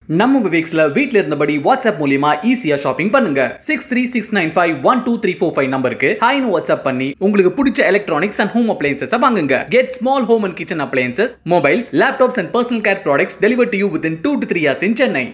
நம்ம விவேக்ஸ்ல வீட்ல இருந்தபடி வாட்ஸ்அப் மூலியமா ஈஸியா ஷாப்பிங் பண்ணுங்க six three six nine five one two three four five நம்பருக்கு ஹாய்னு வாட்ஸ்அப் பண்ணி உங்களுக்கு பிடிச்ச எலக்ட்ரானிக்ஸ் அண்ட் ஹோம் அப்ளையன்சஸ் வாங்குங்க get small home and kitchen appliances mobiles laptops and personal care products deliver to you within two to three years in Chennai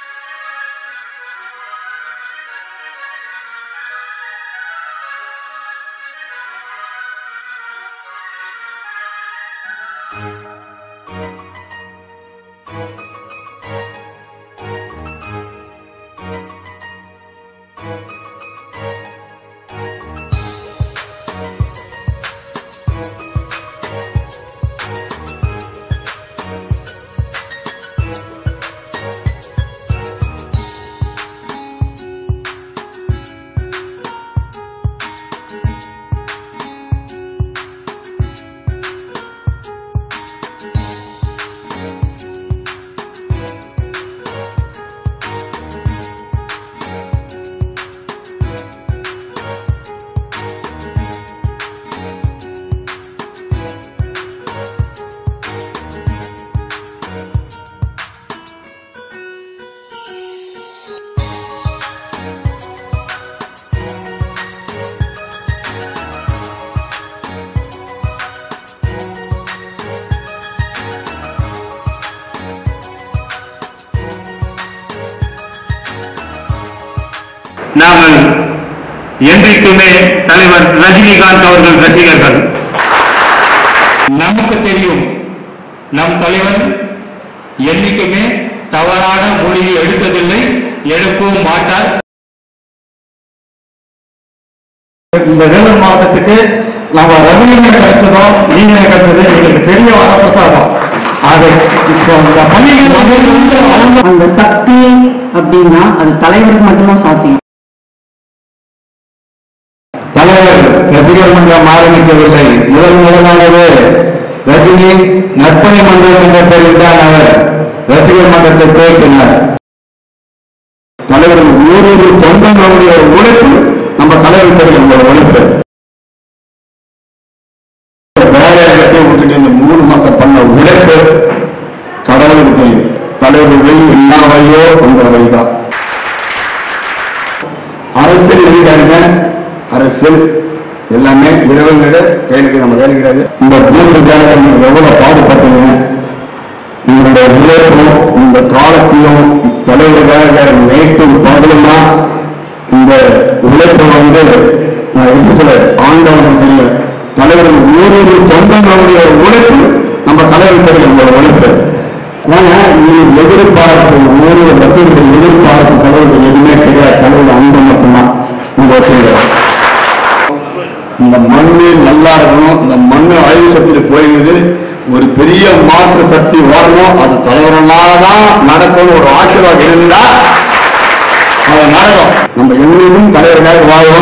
நாங்கள் என்றைக்குமே தலைவர் ரஜினிகாந்த் அவர்கள் ரசிகர்கள் நமக்கு தெரியும் நம் தலைவர் என்னைக்குமே தவறான மொழியை எடுத்ததில்லை எடுக்கவும் மாட்டார் இந்த வேலூர் மாவட்டத்துக்கு நம்ம ரவீந்திரன் கிடைச்சதும் நீங்க கிடைச்சது எங்களுக்கு பெரிய வரப்பிரசாதம் அது இப்போ இந்த பள்ளிகள் வந்து அவங்க அந்த சக்தி அப்படின்னா அது தலைவருக்கு மட்டும்தான் சாத்தியம் தலைவர் ரசிகர் மன்றம் ஆரம்பிக்கவில்லை முதல் முதலாகவே ரஜினி நற்பணி மன்றம் என்ற பெயரில் தான் அவர் ரசிகர் மன்றத்தை துவக்கினார் தலைவர் ஊரூர் தொண்டர்களுடைய உழைப்பு நம்ம தலைவர் தெரியும் ஒரு உழைப்பு வேலை இடத்தை விட்டுட்டு இந்த மூணு மாசம் பண்ண உழைப்பு கடவுளுக்கு தெரியும் தலைவர் வழி என்ன வழியோ அந்த வழிதான் அரசியல் எழுதாருங்க அரசியல் எல்லாமே இரவு நேர கையிலுக்கு நம்ம வேலை கிடையாது இந்த பூத்துக்காக நீங்க எவ்வளவு பாடுபட்டீங்க உங்களுடைய உழைப்பும் இந்த காலத்தையும் தலைவர்களாக நேற்றும் பகலுமா இந்த உழைப்பை வந்து நான் எப்படி சொல்ல ஆண்டவனுக்கு தெரியும் தலைவர்கள் ஊரூர் தொண்டர்களுடைய உழைப்பு நம்ம தலைவர் தெரியும் உங்களோட உழைப்பு ஆனா நீ எதிர்பார்ப்பு ஊரூர் ரசிகர்கள் எதிர்பார்ப்பு தலைவர்கள் எதுவுமே கிடையாது தலைவர் அன்பு மட்டும்தான் இந்த வச்சுங்க இந்த மண்ணு நல்லா இருக்கணும் இந்த மண்ணு அழிவு சக்தியில போயிருக்குது ஒரு பெரிய மாற்று சக்தி வரணும் அது தலைவரனால தான் நடக்கும்னு ஒரு ஆசீர்வாதம் இருந்தா அது நடக்கும் நம்ம என்னைக்கும் தலைவருக்காக வாழ்வோம்